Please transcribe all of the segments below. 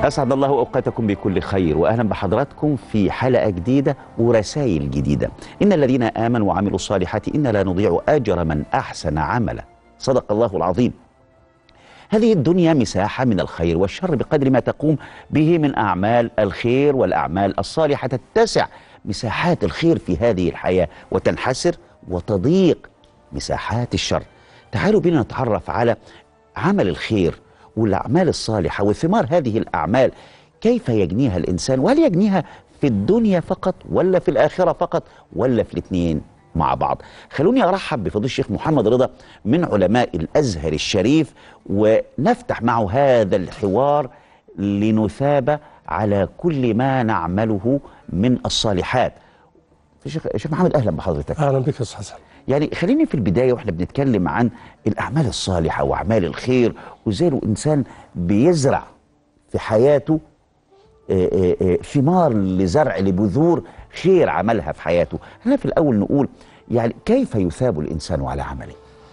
أسعد الله أوقاتكم بكل خير وأهلا بحضراتكم في حلقة جديدة ورسائل جديدة إن الذين آمنوا وعملوا الصالحات إن لا نضيع أجر من أحسن عملا صدق الله العظيم هذه الدنيا مساحة من الخير والشر بقدر ما تقوم به من أعمال الخير والأعمال الصالحة تتسع مساحات الخير في هذه الحياة وتنحسر وتضيق مساحات الشر تعالوا بنا نتعرف على عمل الخير والأعمال الصالحة وثمار هذه الأعمال كيف يجنيها الإنسان وهل يجنيها في الدنيا فقط ولا في الآخرة فقط ولا في الاثنين مع بعض خلوني أرحب بفضيل الشيخ محمد رضا من علماء الأزهر الشريف ونفتح معه هذا الحوار لنثاب على كل ما نعمله من الصالحات شيخ شيخ محمد أهلا بحضرتك اهلا بك يا استاذ حسن يعني خليني في البداية واحنا بنتكلم عن الأعمال الصالحة وأعمال الخير وإزاي الإنسان بيزرع في حياته آه، آه، آه، ثمار لزرع لبذور خير عملها في حياته هنا في الأول نقول يعني كيف يثاب الإنسان على عمله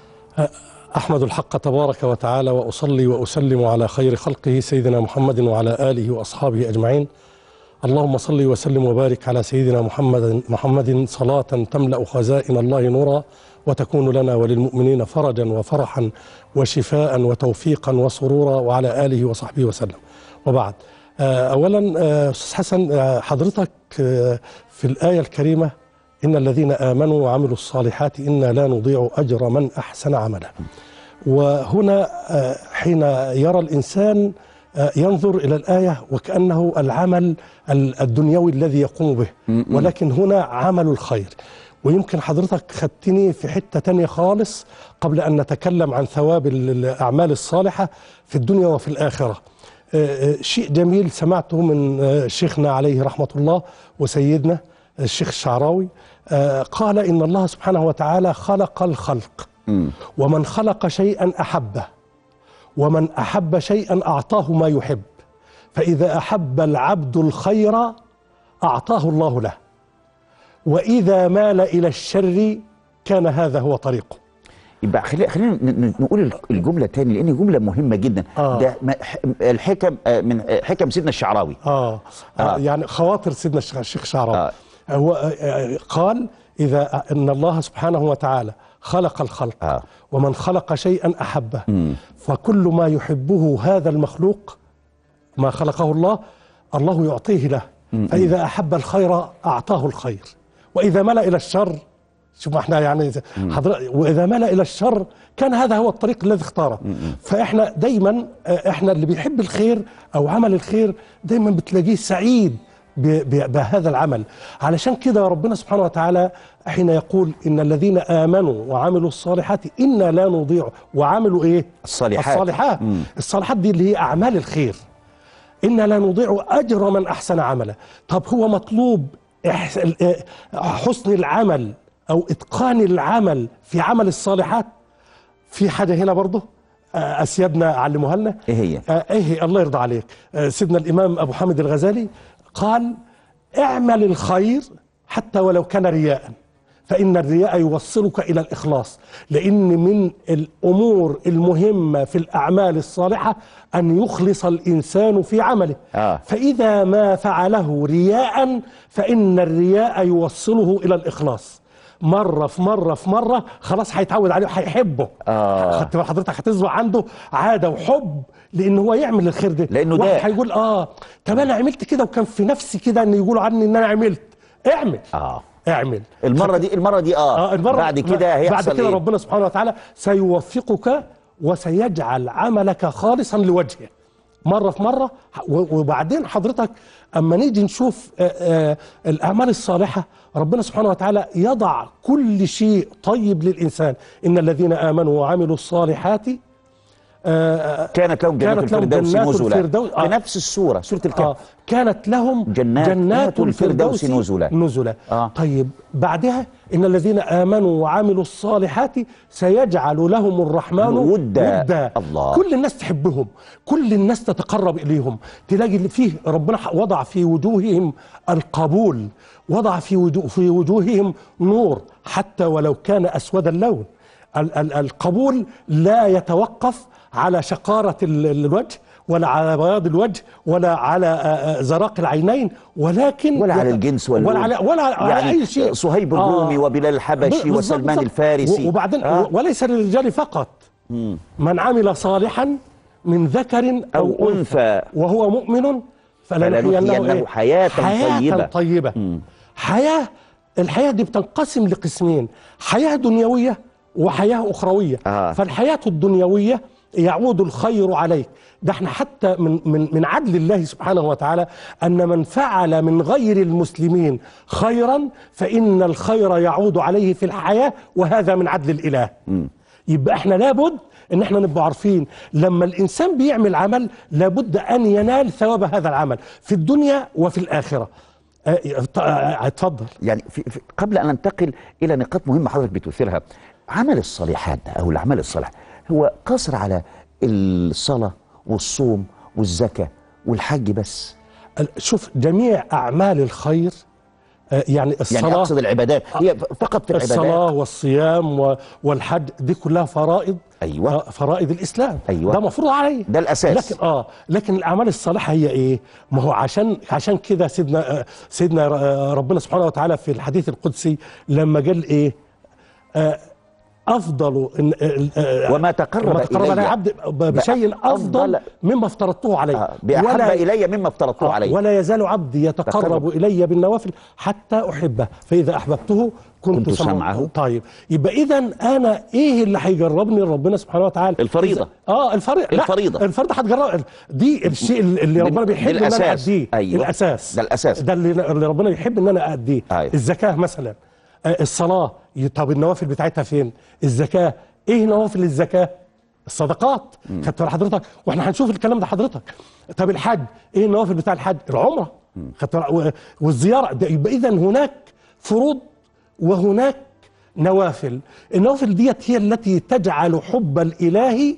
احمد الحق تبارك وتعالى واصلي واسلم على خير خلقه سيدنا محمد وعلى اله واصحابه اجمعين اللهم صل وسلم وبارك على سيدنا محمد محمد صلاة تملأ خزائن الله نورا وتكون لنا وللمؤمنين فرجا وفرحا وشفاء وتوفيقا وسرورا وعلى آله وصحبه وسلم وبعد آه، أولا آه، أستاذ حسن آه، حضرتك آه، في الآية الكريمة إن الذين آمنوا وعملوا الصالحات إنا لا نضيع أجر من أحسن عملا وهنا آه، حين يرى الإنسان آه، ينظر إلى الآية وكأنه العمل ال- الدنيوي الذي يقوم به ولكن هنا عمل الخير ويمكن حضرتك خدتني في حتة تانية خالص قبل أن نتكلم عن ثواب ال- الأعمال الصالحة في الدنيا وفي الآخرة آه، آه، شيء جميل سمعته من آه، شيخنا عليه رحمة الله وسيدنا الشيخ الشعراوي آه، قال إن الله سبحانه وتعالى خلق الخلق ومن خلق شيئا أحبه ومن احب شيئا اعطاه ما يحب فاذا احب العبد الخير اعطاه الله له واذا مال الى الشر كان هذا هو طريقه يبقى خلي- خلينا ن- ن- نقول الجملة تاني لأن جملة مهمة جدا آه. ده ما- ح- الحكم آه، من آه، حكم سيدنا الشعراوي آه. آه. آه. يعني خواطر سيدنا الشيخ الشيخ شعراوي آه. آه. هو آه، آه، قال اذا ان الله سبحانه وتعالى خلق الخلق آه. ومن خلق شيئا احبه فكل ما يحبه هذا المخلوق ما خلقه الله الله يعطيه له فإذا أحب الخير أعطاه الخير وإذا ملأ إلى الشر شوف ما احنا يعني حضر... وإذا ملأ إلى الشر كان هذا هو الطريق الذي اختاره فإحنا دايما آه، إحنا اللي بيحب الخير أو عمل الخير دايما بتلاقيه سعيد ب... ب... بهذا العمل علشان كده ربنا سبحانه وتعالى حين يقول إن الذين آمنوا وعملوا الصالحات إنا لا نضيع وعملوا إيه الصالحات. الصالحات الصالحات دي اللي هي أعمال الخير إنا لا نضيع أجر من أحسن عملا طب هو مطلوب إحس... ال- حسن العمل أو إتقان العمل في عمل الصالحات في حاجة هنا برضه آه، أسيادنا علموها لنا إيه هي؟ آه، إيه هي الله يرضى عليك آه، سيدنا الإمام أبو حامد الغزالي قال اعمل الخير حتى ولو كان رياء فإن الرياء يوصلك إلى الإخلاص لأن من الأمور المهمة في الأعمال الصالحة أن يخلص الإنسان في عمله آه. فإذا ما فعله رياء فإن الرياء يوصله إلى الإخلاص مرة في مرة في مرة خلاص هيتعود عليه هيحبه آه. خدت بال حضرتك هتزرع عنده عادة وحب لأن هو يعمل الخير ده لأنه واحد ده- هيقول آه طب أنا عملت كده وكان في نفسي كده أن يقولوا عني إن أنا عملت اعمل آه اعمل المرة دي المرة دي آه, اه المرة بعد كده هيحصل بعد كده إيه؟ ربنا سبحانه وتعالى سيوفقك وسيجعل عملك خالصا لوجهه مرة في مرة و- وبعدين حضرتك أما نيجي نشوف آه، آه، الأعمال الصالحة ربنا سبحانه وتعالى يضع كل شيء طيب للإنسان إن الذين آمنوا وعملوا الصالحات آه، كانت لهم جنات كانت لهم الفردوس جنات نزلا الفردوس- آه. بنفس السورة سورة الكهف آه كانت لهم جنات- جنات الفردوس الفردوس نزلا. نزلا آه. طيب بعدها إن الذين آمنوا وعملوا الصالحات سيجعل لهم الرحمن ودا. ودا الله. كل الناس تحبهم كل الناس تتقرب إليهم تلاقي اللي فيه ربنا وضع في وجوههم القبول وضع في وجو- في وجوههم نور حتى ولو كان أسود اللون ال- ال- القبول لا يتوقف على شقارة ال- الوجه ولا على بياض الوجه ولا على آه، آه، زراق العينين ولكن ولا على يت- الجنس واللون ولا على ولا على يعني اي شيء صهيب آه. الرومي وبلال الحبشي بالظبط- وسلمان بالظبط. الفارسي و- وبعدين آه. وليس للرجال فقط من عمل صالحا من ذكر أو أو, أنثى وهو مؤمن فلنحيينه فلنحيينه إيه؟ حياة حياة طيبة. طيبة حياة الحياة دي بتنقسم لقسمين حياة دنيوية وحياة أخروية آه. فالحياة الدنيوية يعود الخير عليك ده احنا حتى من من من عدل الله سبحانه وتعالى ان من فعل من غير المسلمين خيرا فان الخير يعود عليه في الحياه وهذا من عدل الاله. يبقى احنا لابد ان احنا نبقى عارفين لما الانسان بيعمل عمل لابد ان ينال ثواب هذا العمل في الدنيا وفي الاخره. اه، اه، اه، اتفضل. يعني في في قبل ان ننتقل الى نقاط مهمه حضرتك بتثيرها عمل الصالحات ده او الاعمال الصالحه هو قصر على الصلاه والصوم والزكاه والحج بس شوف جميع اعمال الخير اه، يعني الصلاه يعني اقصد العبادات هي فقط في العبادات الصلاة والصيام و- والحج دي كلها فرائض أيوة. آه، فرائض الإسلام أيوة. ده مفروض عليه ده الأساس. لكن اه لكن الأعمال الصالحة هي إيه؟ ما هو عشان عشان كده سيدنا آه، سيدنا آه، ربنا سبحانه وتعالى في الحديث القدسي لما قال إيه؟ آه، أفضل إن- آه، آه، وما تقرب وما تقرب إلي علي عبد ب- بشيء أفضل أفضل- مما افترضته عليه آه، باحب ولا- الي مما افترضته آه، عليه ولا يزال عبدي يتقرب تقرب. الي بالنوافل حتى احبه فاذا احببته كنت, كنت سمعه. طيب يبقى اذا انا ايه اللي هيجربني ربنا سبحانه وتعالى الفريضة. إذا- اه الفريضه الفريضة. الفريضه هتجرب دي الشيء اللي دي- ربنا دي بيحب ان انا الأساس. اديه أيوة. الاساس ده الأساس. ده اللي, اللي ربنا يحب ان انا اديه أيوة. الزكاه مثلا آه الصلاه ي- طب النوافل بتاعتها فين الزكاه ايه نوافل الزكاه الصدقات خدت بال حضرتك واحنا هنشوف الكلام ده حضرتك طب الحج ايه النوافل بتاع الحج العمره خدت بال- و- والزياره ده يبقى اذا هناك فروض وهناك نوافل النوافل ديت هي التي تجعل حب الاله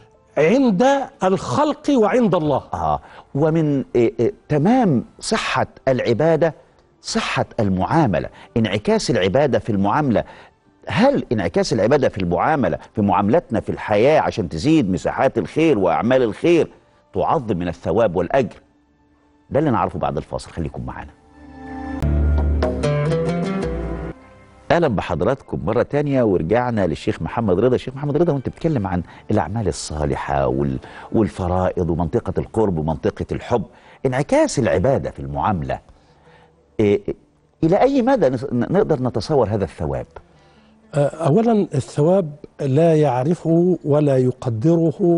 عند الخلق وعند الله آه ومن إيه إيه تمام صحة العبادة صحة المعاملة انعكاس العبادة في المعاملة هل انعكاس العبادة في المعاملة في معاملتنا في الحياة عشان تزيد مساحات الخير وأعمال الخير تعظم من الثواب والأجر ده اللي نعرفه بعد الفاصل خليكم معانا اهلا بحضراتكم مره تانية ورجعنا للشيخ محمد رضا الشيخ محمد رضا وانت بتتكلم عن الاعمال الصالحه وال... والفرائض ومنطقه القرب ومنطقه الحب انعكاس العباده في المعامله إيه الى اي مدى نس- نقدر نتصور هذا الثواب اولا الثواب لا يعرفه ولا يقدره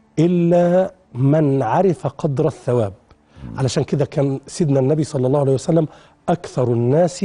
الا من عرف قدر الثواب علشان كده كان سيدنا النبي صلى الله عليه وسلم اكثر الناس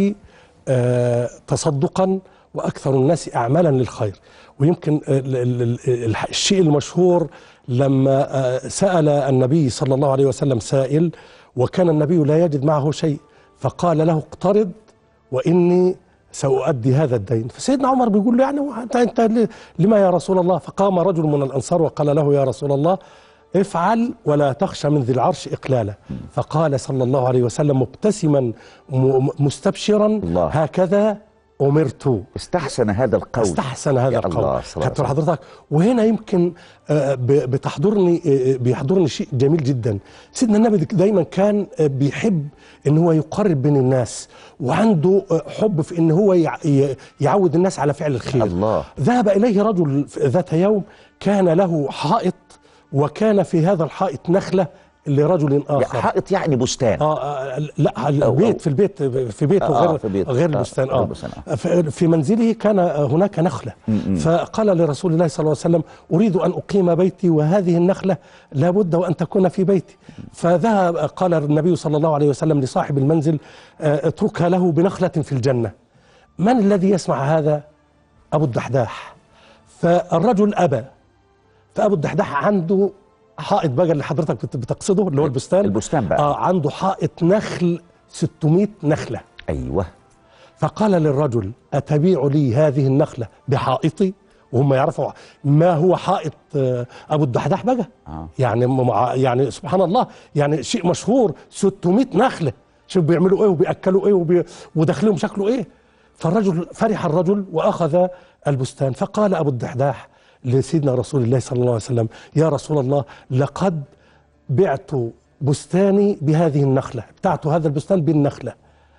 آه، تصدقا واكثر الناس اعمالا للخير ويمكن ال- ال- ال- ال- الشيء المشهور لما آه، سال النبي صلى الله عليه وسلم سائل وكان النبي لا يجد معه شيء فقال له اقترض واني سأؤدي هذا الدين فسيدنا عمر بيقول له يعني هو انت انت ل- لما يا رسول الله فقام رجل من الانصار وقال له يا رسول الله افعل ولا تخشى من ذي العرش اقلالا فقال صلى الله عليه وسلم مبتسما م- م- مستبشرا الله. هكذا امرت استحسن هذا القول استحسن هذا يا القول الله صلى الله خدت عليه وسلم. حضرتك وهنا يمكن آه، ب- بتحضرني آه، بيحضرني شيء جميل جدا سيدنا النبي دايما كان آه، بيحب ان هو يقرب بين الناس وعنده آه، حب في ان هو يع- ي- يعود الناس على فعل الخير الله. ذهب اليه رجل ذات يوم كان له حائط وكان في هذا الحائط نخله لرجل اخر حائط يعني بستان آه آه، لا البيت في البيت في بيته آه، غير في بيته. غير آه، البستان غير اه البستان، ف- في منزله كان هناك نخله فقال لرسول الله صلى الله عليه وسلم اريد ان اقيم بيتي وهذه النخله لابد وان تكون في بيتي فذهب قال النبي صلى الله عليه وسلم لصاحب المنزل آه، اتركها له بنخله في الجنه من الذي يسمع هذا ابو الدحداح فالرجل ابى فابو الدحداح عنده حائط بقى اللي حضرتك بت- بتقصده اللي هو البستان البستان بقى. اه عنده حائط نخل 600 نخله ايوه فقال للرجل أتبيع لي هذه النخلة بحائطي وهم يعرفوا ما هو حائط آه، أبو الدحداح بقى آه. يعني مع يعني سبحان الله يعني شيء مشهور 600 نخلة شوف بيعملوا ايه وبيأكلوا ايه وبي وداخلهم شكله ايه فالرجل فرح الرجل وأخذ البستان فقال أبو الدحداح لسيدنا رسول الله صلى الله عليه وسلم يا رسول الله لقد بعت بستاني بهذه النخلة بتاعت هذا البستان بالنخلة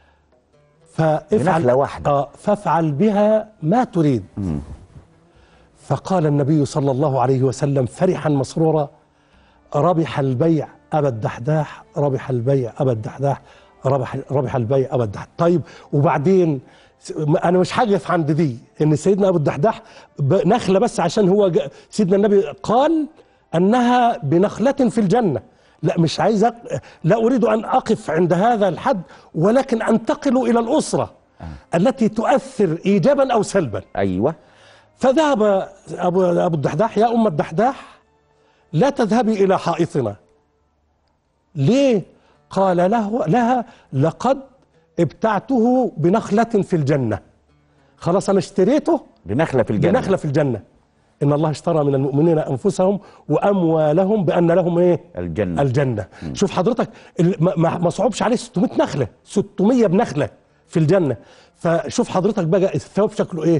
فافعل بنخلة واحدة. آه فافعل بها ما تريد فقال النبي صلى الله عليه وسلم فرحا مسرورا ربح البيع أبا الدحداح ربح البيع أبا الدحداح ربح ربح البيع أبا الدحداح طيب وبعدين س- أنا مش هقف عند دي إن سيدنا أبو الدحداح ب- نخلة بس عشان هو جا- سيدنا النبي قال أنها بنخلة في الجنة لا مش عايز أق... لا أريد أن أقف عند هذا الحد ولكن أنتقل إلى الأسرة التي تؤثر إيجابا أو سلبا ايوه فذهب أبو, أبو الدحداح يا أم الدحداح لا تذهبي إلى حائطنا ليه قال له لها لقد ابتعته بنخلة في الجنة خلاص أنا اشتريته بنخله في الجنه بنخلة في الجنة إن الله اشترى من المؤمنين أنفسهم وأموالهم بأن لهم إيه الجنه الجنة شوف حضرتك ال- ما- ما ما صعبش عليه 600 نخلة 600 بنخلة في الجنة فشوف حضرتك بقى الثواب شكله ايه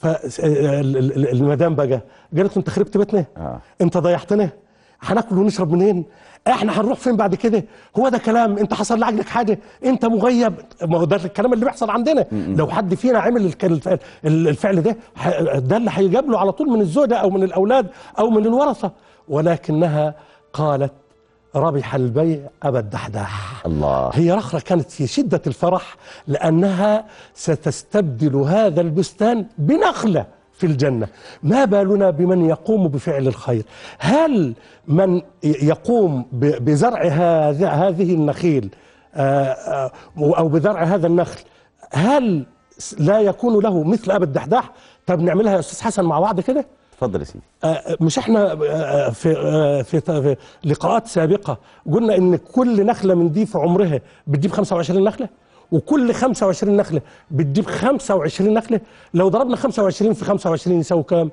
فالمدام بقى قالت له انت خربت بيتنا آه. انت ضيعتنا هناكل ونشرب منين احنا هنروح فين بعد كده هو ده كلام انت حصل لعجلك حاجه انت مغيب ما هو ده الكلام اللي بيحصل عندنا لو حد فينا عمل الك- الف- الفعل ده ح- ده اللي هيجاب له على طول من الزوجه او من الاولاد او من الورثه ولكنها قالت ربح البيع ابا الدحداح الله هي رخرة كانت في شدة الفرح لأنها ستستبدل هذا البستان بنخلة في الجنة ما بالنا بمن يقوم بفعل الخير هل من يقوم ب- بزرع هذا هذه النخيل آه، آه، أو بزرع هذا النخل هل لا يكون له مثل أبا الدحداح طب نعملها يا أستاذ حسن مع بعض كده اتفضل يا سيدي آه، مش احنا آه، في آه، في في لقاءات سابقه قلنا ان كل نخله من دي في عمرها بتجيب 25 نخله وكل 25 نخله بتجيب 25 نخله لو ضربنا 25 في 25 يساوي كام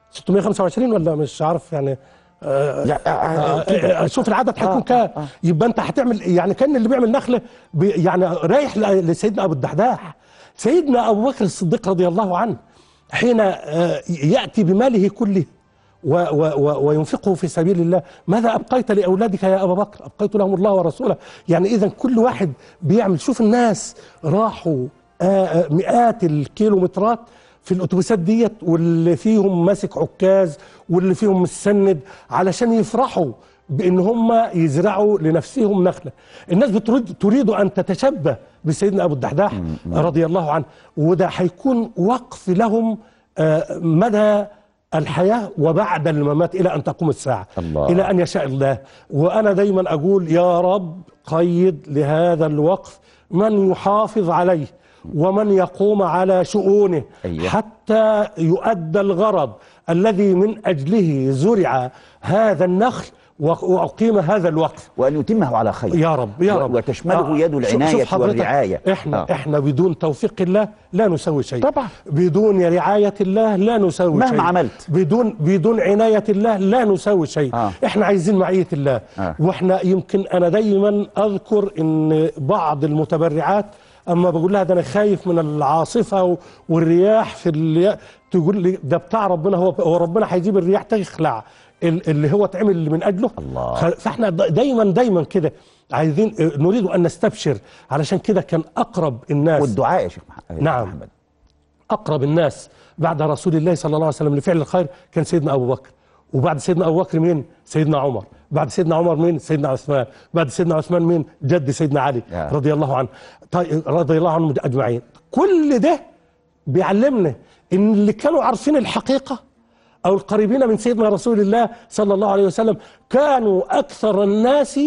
625 ولا مش عارف يعني يا- آه، آه، آه، كده. آه، شوف العدد هيكون آه، كام آه. يبقى انت هتعمل يعني كان اللي بيعمل نخله بي يعني رايح ل- لسيدنا ابو الدحداح سيدنا ابو بكر الصديق رضي الله عنه حين آه، ياتي بماله كله و و و وينفقه في سبيل الله ماذا ابقيت لاولادك يا ابا بكر ابقيت لهم الله ورسوله يعني اذا كل واحد بيعمل شوف الناس راحوا آه، آه، مئات الكيلومترات في الاتوبيسات ديت واللي فيهم ماسك عكاز واللي فيهم مستند علشان يفرحوا بان هم يزرعوا لنفسهم نخله الناس بتريد تريد ان تتشبه بسيدنا ابو الدحداح رضي الله عنه وده هيكون وقف لهم آه، مدى الحياه وبعد الممات الى ان تقوم الساعه الله. الى ان يشاء الله وانا دايما اقول يا رب قيد لهذا الوقف من يحافظ عليه ومن يقوم على شؤونه أيوة. حتى يؤدى الغرض الذي من اجله زرع هذا النخل و- واقيم هذا الوقف وان يتمه على خير يا رب يا و- رب وتشمله يد شوف- العناية شوف حضرتك، والرعاية. احنا آه. احنا بدون توفيق الله لا نسوي شيء طبعا. بدون رعاية الله لا نسوي مهما شيء عملت. بدون بدون عناية الله لا نسوي شيء آه. احنا عايزين معية الله آه. واحنا يمكن انا دايما اذكر ان بعض المتبرعات اما بقول لها ده انا خايف من العاصفه و- والرياح في اللي تقول لي ده بتاع ربنا هو هو ربنا هيجيب الرياح تخلع ال- اللي هو اتعمل من اجله الله. خ- فاحنا د- دايما دايما كده عايزين اه، نريد ان نستبشر علشان كده كان اقرب الناس والدعاء يا شيخ مح- نعم. محمد اقرب الناس بعد رسول الله صلى الله عليه وسلم لفعل الخير كان سيدنا ابو بكر وبعد سيدنا ابو بكر مين سيدنا عمر بعد سيدنا عمر مين سيدنا عثمان بعد سيدنا عثمان مين جد سيدنا علي يا. رضي الله عنه طيب رضي الله عنهم اجمعين كل ده بيعلمنا ان اللي كانوا عارفين الحقيقه او القريبين من سيدنا رسول الله صلى الله عليه وسلم كانوا اكثر الناس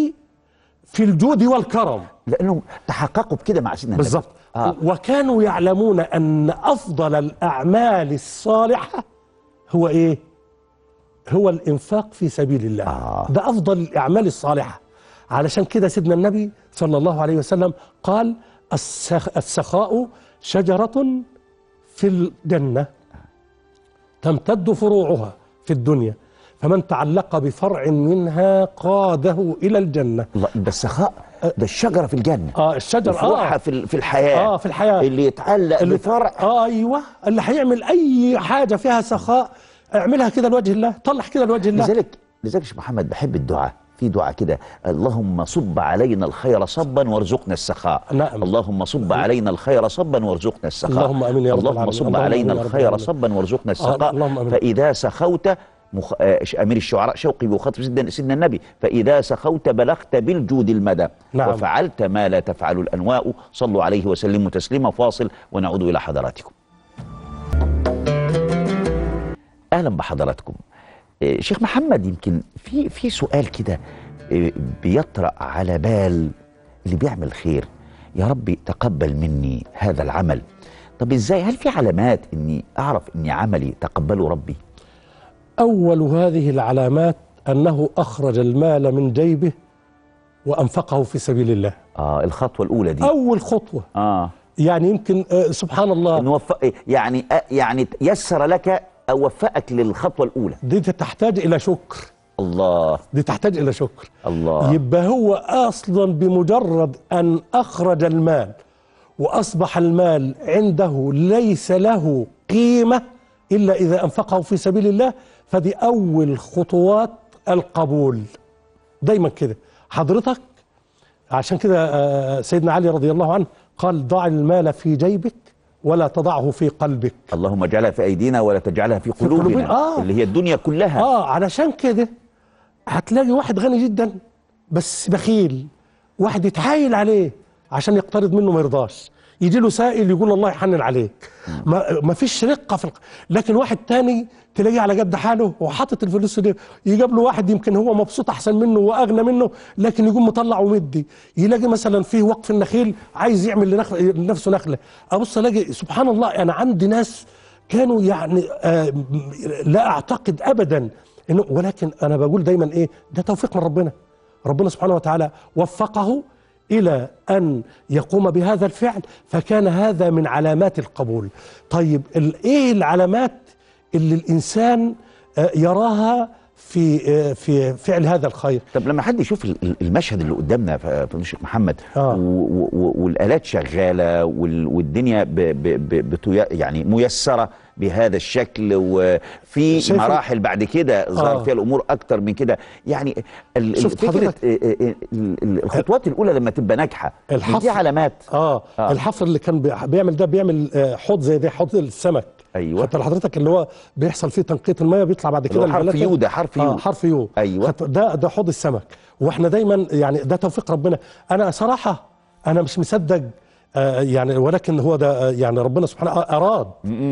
في الجود والكرم لانهم تحققوا بكده مع سيدنا النبي. بالظبط آه. وكانوا يعلمون ان افضل الاعمال الصالحه هو ايه هو الانفاق في سبيل الله آه. ده افضل الاعمال الصالحه علشان كده سيدنا النبي صلى الله عليه وسلم قال السخ السخاء شجره في الجنه تمتد فروعها في الدنيا فمن تعلق بفرع منها قاده الى الجنه الله ده السخاء ده الشجره في الجنه اه الشجر وفروعها اه في ال- في الحياه اه في الحياه اللي يتعلق اللي بفرع اه ايوه اللي هيعمل اي حاجه فيها سخاء اعملها كده لوجه الله طلع كده لوجه الله لذلك لذلك يا شيخ محمد بحب الدعاء في دعاء كده اللهم صب علينا الخير صبا وارزقنا السخاء نعم. اللهم صب علينا الخير صبا وارزقنا السخاء اللهم آمين يا رب اللهم العالمين. صب اللهم علينا آمين يا رب الخير العالمين. صبا وارزقنا السخاء اللهم آمين. فإذا سخوت مخ... آه، أمير الشعراء شوقي بيخاطب سيدنا سيدنا النبي فإذا سخوت بلغت بالجود المدى نعم. وفعلت ما لا تفعل الأنواء صلوا عليه وسلموا تسليما فاصل ونعود إلى حضراتكم اهلا بحضراتكم آه، شيخ محمد يمكن في في سؤال كده آه، بيطرأ على بال اللي بيعمل خير يا رب تقبل مني هذا العمل طب ازاي هل في علامات اني اعرف اني عملي تقبله ربي أول هذه العلامات أنه أخرج المال من جيبه وأنفقه في سبيل الله اه الخطوه الاولى دي أول خطوة اه يعني يمكن آه، سبحان الله انه وفق يعني آه يعني يسر لك او وفقك للخطوه الاولى دي تحتاج إلى شكر الله دي تحتاج إلى شكر الله يبقى هو اصلا بمجرد ان اخرج المال واصبح المال عنده ليس له قيمه الا اذا انفقه في سبيل الله فدي اول خطوات القبول دايما كده حضرتك عشان كده آه، سيدنا علي رضي الله عنه قال ضع المال في جيبك ولا تضعه في قلبك اللهم اجعلها في ايدينا ولا تجعلها في قلوبنا. قلوبنا آه. اللي هي الدنيا كلها اه علشان كده هتلاقي واحد غني جدا بس بخيل واحد يتحايل عليه عشان يقترض منه ما يرضاش يجي له سائل يقول الله يحنن عليك ما, ما فيش رقه في الق... لكن واحد تاني تلاقيه على قد حاله وحاطط الفلوس دي يجيب له واحد يمكن هو مبسوط احسن منه واغنى منه لكن يقوم مطلع ومدي يلاقي مثلا في وقف النخيل عايز يعمل لنخ... لنفسه نخله ابص الاقي سبحان الله انا عندي ناس كانوا يعني آه لا اعتقد ابدا انه ولكن انا بقول دايما ايه ده توفيق من ربنا ربنا سبحانه وتعالى وفقه الى ان يقوم بهذا الفعل فكان هذا من علامات القبول طيب ال- ايه العلامات اللي الانسان آه، يراها في آه، في فعل هذا الخير طب لما حد يشوف ال- ال- المشهد اللي قدامنا ف- ف- الشيخ محمد آه. و- و- والالات شغاله وال- والدنيا ب ب ب بتي- يعني ميسره بهذا الشكل وفي شايف ال- مراحل بعد كده ظهر آه. فيها الامور اكتر من كده يعني ال- ال- شفت فكره حضرتك؟ ال- ال- ال- الخطوات الاولى لما تبقى ناجحه الحفر. دي علامات اه, آه. آه. الحفر اللي كان بي- بيعمل ده بيعمل آه، حوض زي ده حوض السمك أيوة. حتى لحضرتك اللي هو بيحصل فيه تنقية المية بيطلع بعد اللي هو كده حرف البلاطة. يو ده، حرف يو. آه حرف يو أيوة. حتى ده ده حوض السمك واحنا دايما يعني ده توفيق ربنا انا صراحة انا مش مصدق آه يعني ولكن هو ده آه يعني ربنا سبحانه اراد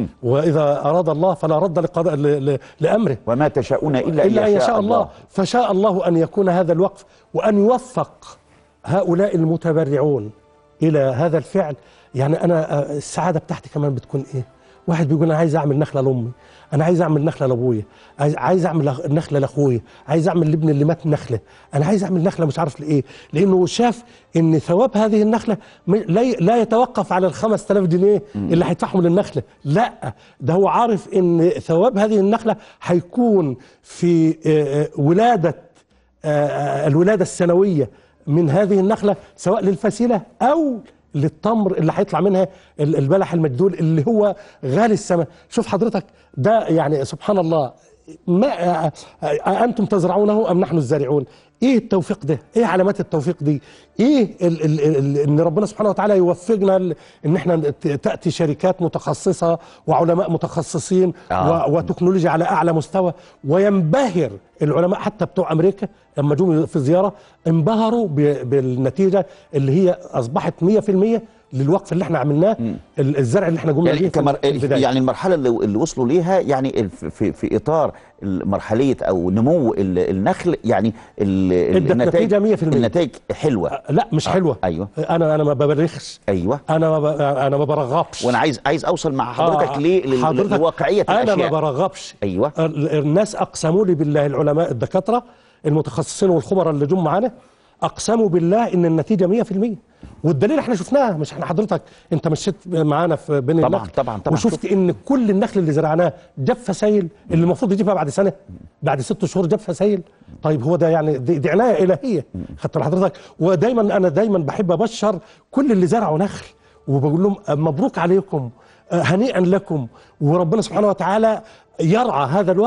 واذا اراد الله فلا رد لقضاء ل- ل- لامره وما تشاءون الا, إلا أن يشاء الله فشاء الله أن يكون هذا الوقف وأن يوفق هؤلاء المتبرعون إلى هذا الفعل يعني أنا آه، السعادة بتاعتي كمان بتكون إيه واحد بيقول أنا عايز أعمل نخلة لأمي أنا عايز أعمل نخلة لأبويا عايز, عايز أعمل أخ- نخلة لأخويا عايز أعمل لابني اللي مات نخلة أنا عايز أعمل نخلة مش عارف لإيه لأنه شاف إن ثواب هذه النخلة م- لا ي- لا يتوقف على الخمس تلاف جنيه اللي هيدفعهم للنخلة لا ده هو عارف إن ثواب هذه النخلة هيكون في آه، آه، ولادة آه، آه، الولادة السنوية من هذه النخلة سواء للفسيلة أو للتمر اللي هيطلع منها ال- البلح المجدول اللي هو غالي السماء شوف حضرتك ده يعني سبحان الله ما آه، آه، أنتم تزرعونه أم نحن الزارعون ايه التوفيق ده ايه علامات التوفيق دي ايه ال ال ال ان ربنا سبحانه وتعالى يوفقنا ل- ان احنا ت- تاتي شركات متخصصه وعلماء متخصصين آه. و- وتكنولوجيا على اعلى مستوى وينبهر العلماء حتى بتوع امريكا لما جم في زياره انبهروا ب- بالنتيجه اللي هي اصبحت 100% للوقف اللي احنا عملناه ال- الزرع اللي احنا قمنا يعني بيه في كمر... في البدايه يعني المرحله اللي, اللي وصلوا ليها يعني ال- في, في اطار مرحليه او نمو ال- النخل يعني ال... ادت النتائج نتيجة 100%. النتائج حلوه لا مش حلوه أيوة. انا انا ما ببرخش ايوه انا ما ب... انا ما برغبش وانا عايز عايز اوصل مع حضرتك آه، ليه لل- حضرتك لواقعيه انا ما الاشياء برغبش ايوه ال- الناس اقسموا لي بالله العلماء الدكاتره المتخصصين والخبراء اللي جم معانا اقسموا بالله ان النتيجه 100% والدليل احنا شفناها مش احنا حضرتك انت مشيت معانا في بين طبعاً، النخل طبعاً، طبعاً. وشفت ان كل النخل اللي زرعناه جاب فسايل اللي المفروض يجيبها بعد سنه بعد ست شهور جاب فسايل طيب هو ده يعني دي, دي عنايه الهيه خدت حضرتك ودايما انا دايما بحب ابشر كل اللي زرعوا نخل وبقول لهم مبروك عليكم هنيئا لكم وربنا سبحانه وتعالى يرعى هذا الوقف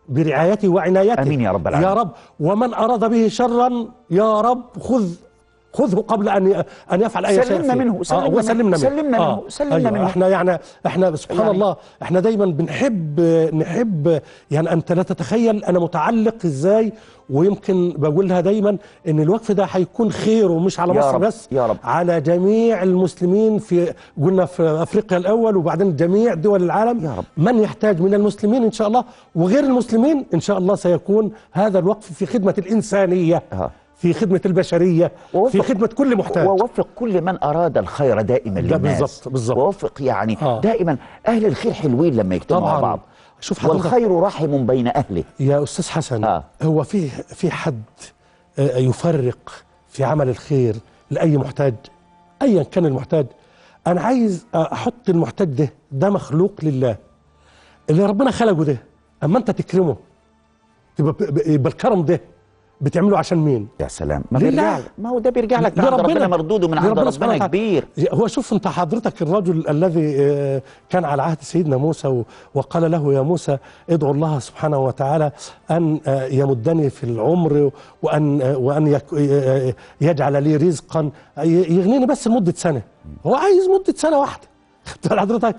برعايته وعنايته آمين يا رب العالمين. يا رب ومن أراد به شرا يا رب خذ خذه قبل ان ان يفعل اي شيء سلمنا فيه. منه، سلمنا منه، وسلمنا منه سلمنا منه، سلمنا أيوة منه. احنا يعني احنا سبحان يعني- الله احنا دايما بنحب نحب يعني انت لا تتخيل انا متعلق ازاي ويمكن بقولها دايما ان الوقف ده هيكون خير ومش على يا مصر رب، بس يا رب. على جميع المسلمين في قلنا في افريقيا الاول وبعدين جميع دول العالم يا رب. من يحتاج من المسلمين ان شاء الله وغير المسلمين ان شاء الله سيكون هذا الوقف في خدمه الانسانيه آه. في خدمه البشريه في ووفق- خدمه كل محتاج ووفق كل من اراد الخير دائما ده للناس بالظبط- بالظبط. ووفق يعني آه. دائما اهل الخير حلوين لما يجتمعوا مع طبعاً. بعض شوف حضرتك- والخير رحم بين اهله يا استاذ حسن آه. هو في في حد آه، يفرق في عمل الخير لاي محتاج ايا كان المحتاج انا عايز احط المحتاج ده ده مخلوق لله اللي ربنا خلقه ده اما انت تكرمه تبقى ب- ب- يبقى الكرم ده بتعمله عشان مين يا سلام ما لله. بيرجع لك ما هو ده بيرجع لك من عند ربنا مردود ومن عند لربنا سبحانه ربنا وتعالى. كبير هو شوف انت حضرتك الرجل الذي آه، كان على عهد سيدنا موسى و- وقال له يا موسى ادعو الله سبحانه وتعالى ان آه، يمدني في العمر وان آه، وان يك- آه، يجعل لي رزقا ي- يغنيني بس لمده سنه هو عايز مده سنه واحده خدت بال حضرتك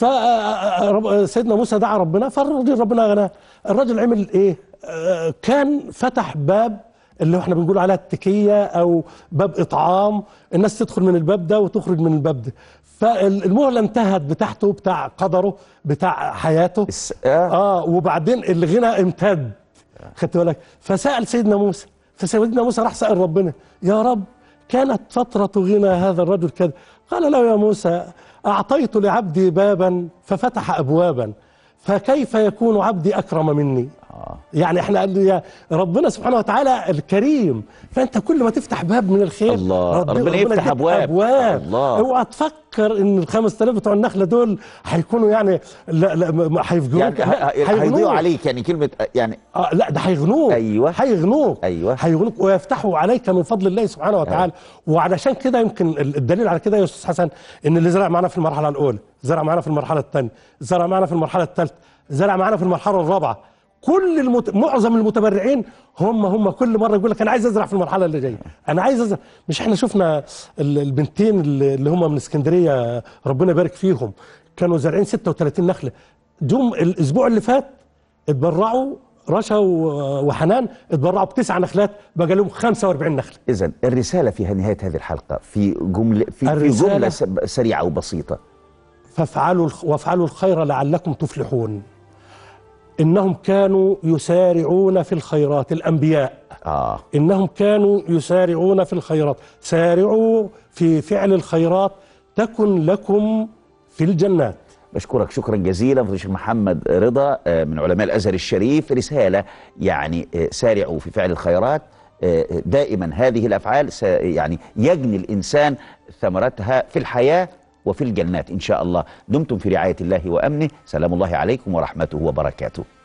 فسيدنا موسى دعا ربنا فالراجل ربنا غناه الراجل عمل ايه آه، كان فتح باب اللي احنا بنقول عليها التكية او باب اطعام الناس تدخل من الباب ده وتخرج من الباب ده فالمهلة انتهت بتاعته بتاع قدره بتاع حياته الس- آه. اه وبعدين الغنى امتد خدت بالك فسأل سيدنا موسى فسيدنا موسى راح سأل ربنا يا رب كانت فترة غنى هذا الرجل كذا قال له يا موسى أعطيت لعبدي بابا ففتح أبوابا فكيف يكون عبدي أكرم مني يعني احنا قال له يا ربنا سبحانه وتعالى الكريم فانت كل ما تفتح باب من الخير الله، ربنا يفتح يديك أبواب. ابواب الله. اوعى تفكر ان ال 5000 بتوع النخله دول هيكونوا يعني لا لا ما- ما هيفجروك يعني لا، ه- ه- هيضيعوا هيغنوك. عليك يعني كلمه يعني آه لا ده هيغنوك أيوة. هيغنوك أيوة. هيغنوك ويفتحوا عليك من فضل الله سبحانه وتعالى وعلشان كده يمكن ال- الدليل على كده يا استاذ حسن ان اللي زرع معانا في المرحله الاولى زرع معانا في المرحله الثانيه زرع معانا في المرحله الثالثه زرع معانا في المرحله الرابعه كل المت... معظم المتبرعين هم هم كل مره يقول لك انا عايز ازرع في المرحله اللي جايه انا عايز ازرع مش احنا شفنا ال- البنتين اللي اللي هم من اسكندريه ربنا يبارك فيهم كانوا زارعين 36 نخله جم الاسبوع اللي فات اتبرعوا رشا و- وحنان اتبرعوا بتسع نخلات بقى لهم 45 نخله اذا الرساله في نهايه هذه الحلقه في جمله في, في الرسالة- جمله س- سريعه وبسيطه فافعلوا الخ- وافعلوا الخير لعلكم تفلحون انهم كانوا يسارعون في الخيرات الانبياء اه انهم كانوا يسارعون في الخيرات سارعوا في فعل الخيرات تكن لكم في الجنات بشكرك شكرا جزيلا فضيله الشيخ محمد رضا آه، من علماء الازهر الشريف رساله يعني آه، سارعوا في فعل الخيرات آه، دائما هذه الافعال س- يعني يجني الانسان ثمرتها في الحياه وفي الجنات ان شاء الله دمتم في رعايه الله وامنه سلام الله عليكم ورحمته وبركاته